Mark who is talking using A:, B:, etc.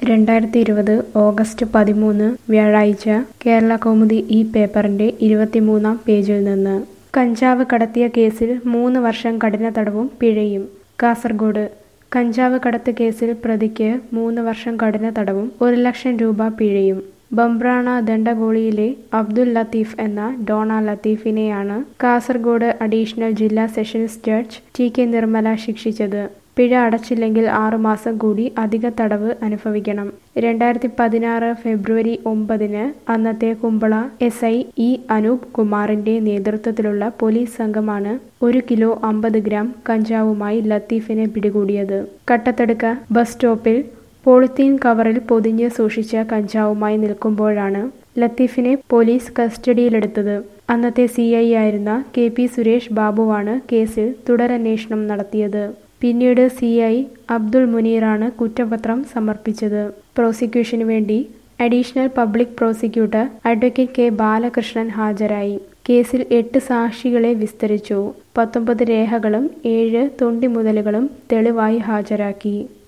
A: രണ്ടായിരത്തി ഇരുപത് ഓഗസ്റ്റ് പതിമൂന്ന് വ്യാഴാഴ്ച കേരള കൗമുദി ഈ പേപ്പറിന്റെ ഇരുപത്തിമൂന്നാം പേജിൽ നിന്ന് കഞ്ചാവ് കടത്തിയ കേസിൽ മൂന്ന് വർഷം കഠിന തടവും പിഴയും കാസർഗോഡ് കഞ്ചാവ് കടത്ത് കേസിൽ പ്രതിക്ക് മൂന്ന് വർഷം കഠിന തടവും ഒരു ലക്ഷം രൂപ പിഴയും ബംബ്രാണ ദണ്ഡഗോളിയിലെ അബ്ദുൽ ലത്തീഫ് എന്ന ഡോണ ലത്തീഫിനെയാണ് കാസർഗോഡ് അഡീഷണൽ ജില്ലാ sessions judge T K Nirmala ശിക്ഷിച്ചത് പിഴ അടച്ചില്ലെങ്കിൽ ആറുമാസം കൂടി അധിക തടവ് അനുഭവിക്കണം രണ്ടായിരത്തി പതിനാറ് ഫെബ്രുവരി ഒമ്പതിന് അന്നത്തെ Kumbla S I E Anoop കുമാറിന്റെ നേതൃത്വത്തിലുള്ള പോലീസ് സംഘമാണ് ഒരു കിലോ അമ്പത് ഗ്രാം കഞ്ചാവുമായി ലത്തീഫിനെ പിടികൂടിയത് കട്ടത്തടുക്ക ബസ് സ്റ്റോപ്പിൽ പോളിത്തീൻ കവറിൽ പൊതിഞ്ഞ് സൂക്ഷിച്ച കഞ്ചാവുമായി നിൽക്കുമ്പോഴാണ് ലത്തീഫിനെ പോലീസ് കസ്റ്റഡിയിലെടുത്തത് അന്നത്തെ സി ഐ ആയിരുന്ന കെ പി സുരേഷ് ബാബുവാണ് കേസിൽ തുടരന്വേഷണം നടത്തിയത് പിന്നീട് സി ഐ അബ്ദുൾ മുനീറാണ് കുറ്റപത്രം സമർപ്പിച്ചത് പ്രോസിക്യൂഷനു വേണ്ടി additional public prosecutor advocate K Balakrishnan ഹാജരായി കേസിൽ എട്ട് സാക്ഷികളെ വിസ്തരിച്ചു പത്തൊമ്പത് രേഖകളും ഏഴ് തൊണ്ടിമുതലുകളും തെളിവായി ഹാജരാക്കി